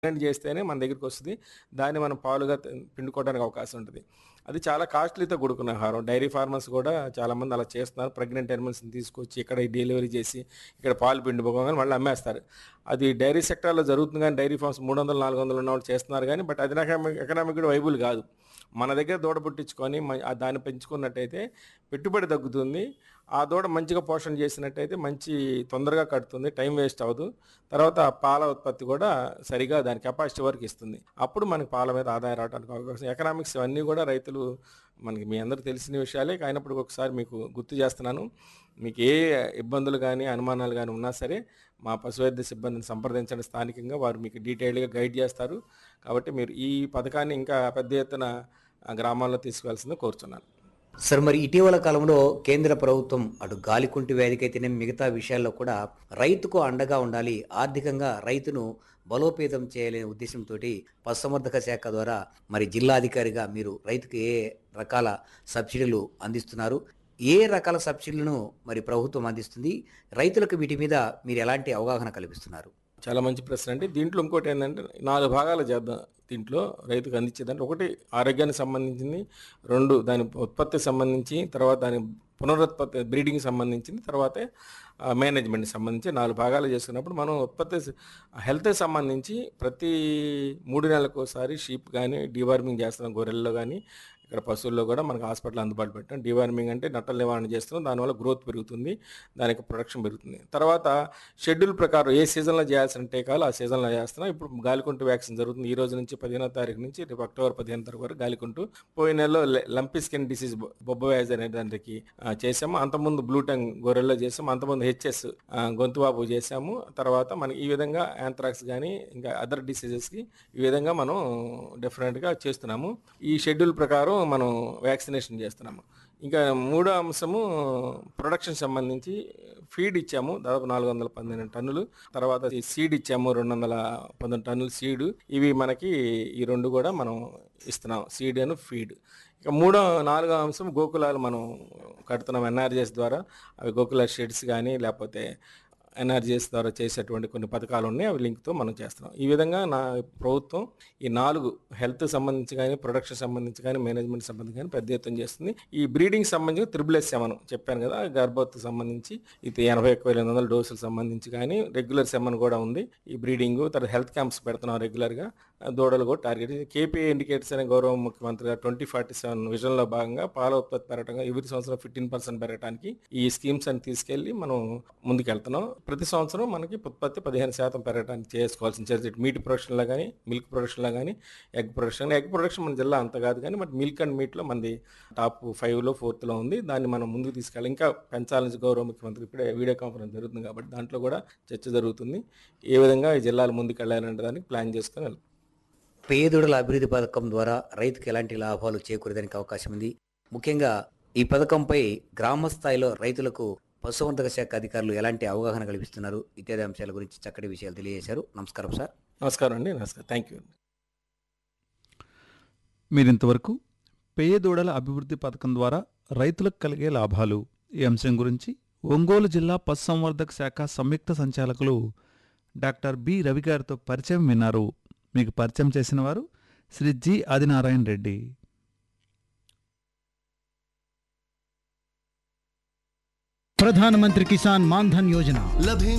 pregnant చేస్తేనే మన దగ్గరికి వస్తుంది దాన్ని మనం పాలుగా త- పిండుకోవడానికి అవకాశం ఉంటుంది అది చాలా కాస్ట్లీతో కూడుకున్న ఆహారం డైరీ ఫార్మర్స్ కూడా చాలామంది అలా చేస్తున్నారు ప్రెగ్నెంట్ ఎనిమల్స్ని తీసుకొచ్చి ఇక్కడ డెలివరీ చేసి ఇక్కడ పాలు పిండిపోగానే మళ్ళీ అమ్మేస్తారు అది డైరీ సెక్టార్లో జరుగుతుంది కానీ డైరీ ఫార్మ్స్ మూడు వందలు నాలుగు వందలు ఉన్న వాళ్ళు చేస్తున్నారు కానీ బట్ అది ఎకనామిక్ కూడా వైబుల్ కాదు మన దగ్గర దూడ పుట్టించుకొని మ- ఆ దాన్ని పెంచుకున్నట్టయితే పెట్టుబడి తగ్గుతుంది ఆ దూడ మంచిగా పోషణ చేసినట్టయితే మంచి తొందరగా కడుతుంది టైం వేస్ట్ అవ్వదు తర్వాత ఆ పాల ఉత్పత్తి కూడా సరిగా దాని కెపాసిటీ వరకు ఇస్తుంది అప్పుడు మనకి పాల మీద ఆదాయం రావడానికి అవకాశం ఎకనామిక్స్ అన్నీ కూడా రైతులు మనకి మీ అందరికీ తెలిసిన విషయాలే అయినప్పుడు ఒకసారి మీకు గుర్తు చేస్తున్నాను మీకు ఏ ఇబ్బందులు కానీ అనుమానాలు కానీ ఉన్నా సరే మా పశువైద్య సిబ్బందిని సంప్రదించండి స్థానికంగా వారు మీకు డీటెయిల్డ్గా గైడ్ చేస్తారు కాబట్టి మీరు ఈ పథకాన్ని ఇంకా పెద్ద ఎత్తున ఆ, గ్రామాల్లో తీసుకువెళ్సింది కోరుతున్నాను సార్ మరి ఇటీవల కాలంలో కేంద్ర ప్రభుత్వం అటు గాలికుంటి వ్యాధికైతేనే మిగతా విషయాల్లో కూడా రైతుకు అండగా ఉండాలి ఆర్థికంగా రైతును బలోపేతం చేయాలనే ఉద్దేశంతో పశుసంవర్ధక శాఖ ద్వారా మరి జిల్లాధికారిగా మీరు రైతుకు ఏ రకాల సబ్సిడీలు అందిస్తున్నారు ఏ రకాల సబ్సిడీలను మరి ప్రభుత్వం అందిస్తుంది రైతులకు వీటి మీద మీరు ఎలాంటి అవగాహన కల్పిస్తున్నారు చాలా మంచి ప్రశ్న అండి దీంట్లో ఇంకోటి ఏంటంటే నాలుగు భాగాలు చేద్దాం దీంట్లో రైతుకు అందించేదంటే ఒకటి ఆరోగ్యానికి సంబంధించింది రెండు దాని ఉత్పత్తికి సంబంధించి తర్వాత దాని పునరుత్పత్తి బ్రీడింగ్కి సంబంధించింది తర్వాత మేనేజ్మెంట్కి సంబంధించి నాలుగు భాగాలు చేసుకున్నప్పుడు మనం ఉత్పత్తి హెల్త్కి సంబంధించి ప్రతి మూడు నెలలకు ఒకసారి షీప్ కానీ డివార్మింగ్ చేస్తున్నాం గొర్రెల్లో కానీ ఇక్కడ పశువుల్లో కూడా మనకు హాస్పిటల్ అందుబాటు పెట్టాం డివార్మింగ్ అంటే నట్టల నివారణ చేస్తున్నాం దానివల్ల గ్రోత్ పెరుగుతుంది దానికి ప్రొడక్షన్ పెరుగుతుంది తర్వాత షెడ్యూల్ ప్రకారం ఏ సీజన్లో చేయాల్సిన టీకాలు ఆ సీజన్లో చేస్తున్నాం ఇప్పుడు గాలికుంటు వ్యాక్సిన్ జరుగుతుంది ఈ రోజు నుంచి పదిహేనో తారీఖు నుంచి రేపు అక్టోబర్ పదిహేను తారీఖు వరకు గాలికుంటు పోయిన నెలలో లంపీ స్కిన్ డిసీజ్ బొబ్బ వ్యాధి అనే దానికి ఆ, చేసాము అంతకుముందు బ్లూటంగ్ గొర్రెల్లో చేసాము అంతకుముందు హెచ్ఎస్ గొంతువాపు చేసాము తర్వాత మనకి ఈ విధంగా యాంథ్రాక్స్ కానీ ఇంకా అదర్ డిసీజెస్కి ఈ విధంగా మనం డెఫినెట్గా చేస్తున్నాము ఈ షెడ్యూల్ ప్రకారం మనం వ్యాక్సినేషన్ చేస్తున్నాము ఇంకా మూడో అంశము ప్రొడక్షన్ సంబంధించి ఫీడ్ ఇచ్చాము దాదాపు నాలుగు వందల పన్నెండు టన్నులు తర్వాత ఈ సీడ్ ఇచ్చాము రెండు వందల పన్నెండు టన్నులు సీడ్ ఇవి మనకి ఈ రెండు కూడా మనం ఇస్తున్నాం సీడ్ అను ఫీడ్ ఇక మూడో నాలుగో అంశం గోకులాలు మనం కడుతున్నాం ఎన్ఆర్జీఎస్ ద్వారా అవి గోకుల షెడ్స్ కానీ లేకపోతే ఎన్ఆర్జీఎస్ ద్వారా చేసేటువంటి కొన్ని పథకాలు ఉన్నాయి అవి లింక్తో మనం చేస్తున్నాం ఈ విధంగా నా ప్రభుత్వం ఈ నాలుగు హెల్త్ సంబంధించి కానీ ప్రొడక్షన్ సంబంధించి కానీ మేనేజ్మెంట్ సంబంధించి కానీ పెద్ద ఎత్తున చేస్తుంది ఈ బ్రీడింగ్ సంబంధించి త్రిబుల్ ఎస్ సెవెన్ చెప్పాను కదా గర్భవతికి సంబంధించి ఇది ఎనభై ఒక్క వేల ఎనిమిది వందల డోసులకు సంబంధించి కానీ రెగ్యులర్ సెవెన్ కూడా ఉంది ఈ బ్రీడింగ్ తర్వాత హెల్త్ క్యాంప్స్ పెడుతున్నాం రెగ్యులర్గా దూడలు కూడా టార్గెట్ కేపీఐ ఇండికేటర్స్ అనే గౌరవ ముఖ్యమంత్రి గారు ట్వంటీ ఫార్టీ సెవెన్ విజన్లో భాగంగా పాల ఉత్పత్తి పెరగటంగా ఎవ్రీ సంవత్సరం ఫిఫ్టీన్ పర్సెంట్ పెరగడానికి ఈ స్కీమ్స్ అని తీసుకెళ్లి మనం ముందుకెళ్తున్నాం ప్రతి సంవత్సరం మనకి ఉత్పత్తి పదిహేను శాతం పెరగడానికి చేసుకోవాల్సిన చర్య మీట్ ప్రొడక్షన్లో కానీ మిల్క్ ప్రొడక్షన్లో కానీ ఎగ్ ప్రొడక్షన్ ఎగ్ ప్రొడక్షన్ మన జిల్లా అంత కాదు కానీ బట్ మిల్క్ అండ్ మీట్లో మనది టాప్ ఫైవ్లో ఫోర్త్లో ఉంది దాన్ని మనం ముందుకు తీసుకెళ్ళాలి ఇంకా పెంచాలని గౌరవ ముఖ్యమంత్రి ఇప్పుడే వీడియో కాన్ఫరెన్స్ జరుగుతుంది కాబట్టి దాంట్లో కూడా చర్చ జరుగుతుంది ఏ విధంగా ఈ జిల్లాలు ముందుకు వెళ్ళాలనే దానికి ప్లాన్ చేసుకొని వెళ్తాం పేదోడుల అభివృద్ధి పథకం ద్వారా రైతుకు ఎలాంటి లాభాలు చేకూరేదానికి అవకాశం ఉంది ముఖ్యంగా ఈ పథకంపై గ్రామ స్థాయిలో రైతులకు పశుసంవర్ధక శాఖ అధికారులు ఎలాంటి అవగాహన కల్పిస్తున్నారు ఇత్యాది అంశాల గురించి చక్కటి విషయాలు తెలియజేశారు నమస్కారం సార్ నమస్కారం అండి నమస్కారం థ్యాంక్ యూ మీరింతవరకు పేదోడల అభివృద్ధి పథకం ద్వారా రైతులకు కలిగే లాభాలు ఈ అంశం గురించి ఒంగోలు జిల్లా పశుసంవర్ధక శాఖ సంయుక్త సంచాలకులు డాక్టర్ బి రవి గారితో పరిచయం విన్నారు మీకు పరిచయం చేసిన వారు శ్రీ జి ఆదినారాయణ రెడ్డి ప్రధానమంత్రి కిసాన్ మాన్ ధన్ యోజన లభించ